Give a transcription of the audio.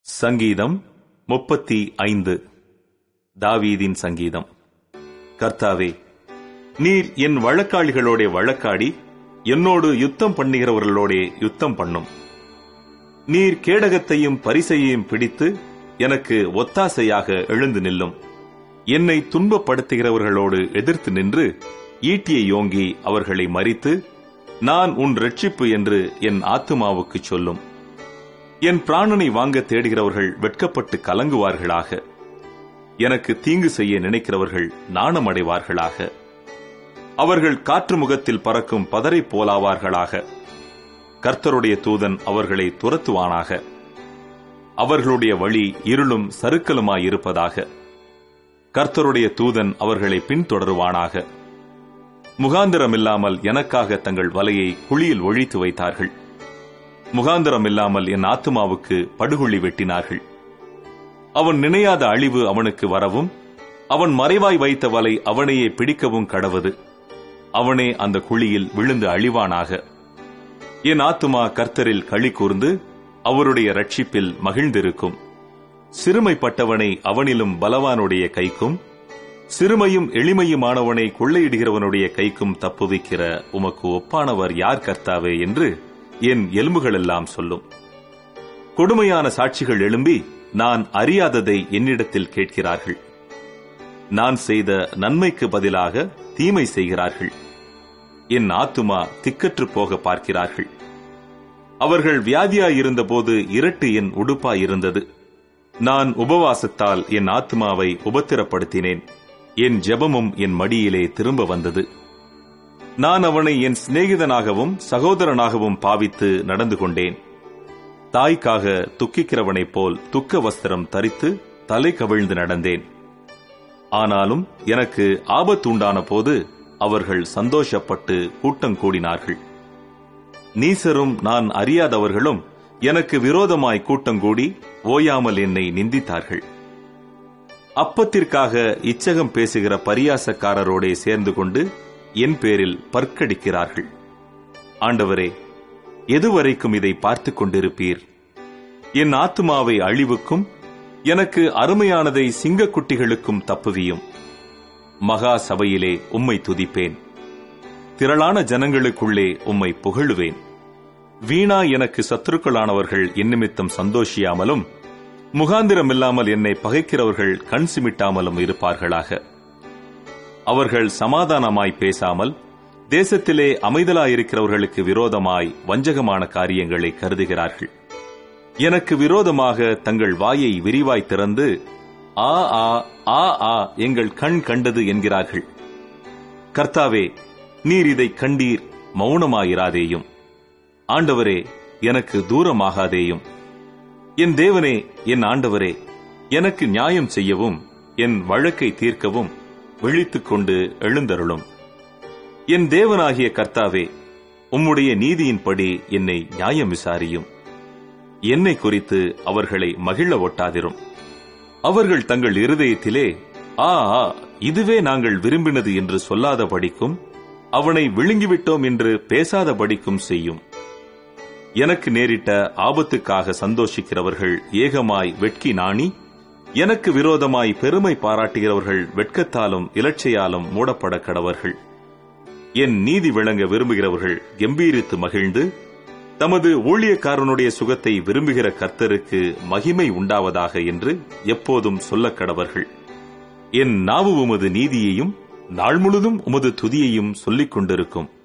சங்கீதம் முப்பத்தி ஐந்து தாவீதின் சங்கீதம் கர்த்தாவே நீர் என் வழக்காளிகளோட வழக்காடி என்னோடு யுத்தம் பண்ணுகிறவர்களோடே யுத்தம் பண்ணும் நீர் கேடகத்தையும் பரிசையையும் பிடித்து எனக்கு ஒத்தாசையாக எழுந்து நில்லும் என்னை துன்பப்படுத்துகிறவர்களோடு எதிர்த்து நின்று ஈட்டியை யோங்கி அவர்களை மறித்து நான் உன் ரட்சிப்பு என்று என் ஆத்துமாவுக்கு சொல்லும் என் பிராணனை வாங்க தேடுகிறவர்கள் வெட்கப்பட்டு கலங்குவார்களாக எனக்கு தீங்கு செய்ய நினைக்கிறவர்கள் நாணமடைவார்களாக அவர்கள் காற்று முகத்தில் பறக்கும் பதரை போலாவார்களாக கர்த்தருடைய தூதன் அவர்களை துரத்துவானாக அவர்களுடைய வழி இருளும் சருக்கலுமாயிருப்பதாக கர்த்தருடைய தூதன் அவர்களை பின்தொடருவானாக முகாந்திரமில்லாமல் எனக்காக தங்கள் வலையை குழியில் ஒழித்து வைத்தார்கள் முகாந்திரம் இல்லாமல் என் ஆத்துமாவுக்கு படுகொள்ளி வெட்டினார்கள் அவன் நினையாத அழிவு அவனுக்கு வரவும் அவன் மறைவாய் வைத்த வலை அவனையே பிடிக்கவும் கடவது அவனே அந்த குழியில் விழுந்து அழிவானாக என் ஆத்துமா கர்த்தரில் களி கூர்ந்து அவருடைய ரட்சிப்பில் மகிழ்ந்திருக்கும் சிறுமைப்பட்டவனை அவனிலும் பலவானுடைய கைக்கும் சிறுமையும் எளிமையுமானவனை கொள்ளையிடுகிறவனுடைய கைக்கும் தப்புவிக்கிற உமக்கு ஒப்பானவர் யார் கர்த்தாவே என்று என் எலும்புகளெல்லாம் சொல்லும் கொடுமையான சாட்சிகள் எழும்பி நான் அறியாததை என்னிடத்தில் கேட்கிறார்கள் நான் செய்த நன்மைக்கு பதிலாக தீமை செய்கிறார்கள் என் ஆத்துமா திக்கற்று போக பார்க்கிறார்கள் அவர்கள் வியாதியாயிருந்தபோது இரட்டு என் உடுப்பாயிருந்தது நான் உபவாசத்தால் என் ஆத்மாவை உபத்திரப்படுத்தினேன் என் ஜெபமும் என் மடியிலே திரும்ப வந்தது நான் அவனை என் சிநேகிதனாகவும் சகோதரனாகவும் பாவித்து நடந்து கொண்டேன் தாய்க்காக துக்கிக்கிறவனைப் போல் துக்க வஸ்திரம் தரித்து தலை கவிழ்ந்து நடந்தேன் ஆனாலும் எனக்கு ஆபத்துண்டான போது அவர்கள் சந்தோஷப்பட்டு கூட்டம் கூடினார்கள் நீசரும் நான் அறியாதவர்களும் எனக்கு விரோதமாய் கூட்டம் கூடி ஓயாமல் என்னை நிந்தித்தார்கள் அப்பத்திற்காக இச்சகம் பேசுகிற பரியாசக்காரரோடே சேர்ந்து கொண்டு என் பேரில் பற்கடிக்கிறார்கள் ஆண்டவரே எதுவரைக்கும் இதை பார்த்துக் கொண்டிருப்பீர் என் ஆத்துமாவை அழிவுக்கும் எனக்கு அருமையானதை சிங்கக்குட்டிகளுக்கும் தப்புவியும் மகா சபையிலே உம்மை துதிப்பேன் திரளான ஜனங்களுக்குள்ளே உம்மை புகழுவேன் வீணா எனக்கு சத்துருக்களானவர்கள் என்னிமித்தம் சந்தோஷியாமலும் முகாந்திரமில்லாமல் என்னை பகைக்கிறவர்கள் கண் சிமிட்டாமலும் இருப்பார்களாக அவர்கள் சமாதானமாய் பேசாமல் தேசத்திலே அமைதலாயிருக்கிறவர்களுக்கு விரோதமாய் வஞ்சகமான காரியங்களை கருதுகிறார்கள் எனக்கு விரோதமாக தங்கள் வாயை விரிவாய் திறந்து ஆ ஆ ஆ ஆ எங்கள் கண் கண்டது என்கிறார்கள் கர்த்தாவே நீர் இதை கண்டீர் மௌனமாயிராதேயும் ஆண்டவரே எனக்கு தூரமாகாதேயும் என் தேவனே என் ஆண்டவரே எனக்கு நியாயம் செய்யவும் என் வழக்கை தீர்க்கவும் விழித்துக் கொண்டு எழுந்தருளும் என் தேவனாகிய கர்த்தாவே உம்முடைய நீதியின்படி என்னை நியாயம் விசாரியும் என்னை குறித்து அவர்களை மகிழ ஒட்டாதிரும் அவர்கள் தங்கள் இருதயத்திலே ஆ ஆ இதுவே நாங்கள் விரும்பினது என்று சொல்லாத படிக்கும் அவனை விழுங்கிவிட்டோம் என்று பேசாத படிக்கும் செய்யும் எனக்கு நேரிட்ட ஆபத்துக்காக சந்தோஷிக்கிறவர்கள் ஏகமாய் வெட்கி நாணி எனக்கு விரோதமாய் பெருமை பாராட்டுகிறவர்கள் வெட்கத்தாலும் இலட்சையாலும் மூடப்பட கடவர்கள் என் நீதி விளங்க விரும்புகிறவர்கள் கம்பீரித்து மகிழ்ந்து தமது ஊழியக்காரனுடைய சுகத்தை விரும்புகிற கர்த்தருக்கு மகிமை உண்டாவதாக என்று எப்போதும் சொல்லக் கடவர்கள் என் நாவு உமது நீதியையும் நாள் முழுதும் உமது துதியையும் சொல்லிக் கொண்டிருக்கும்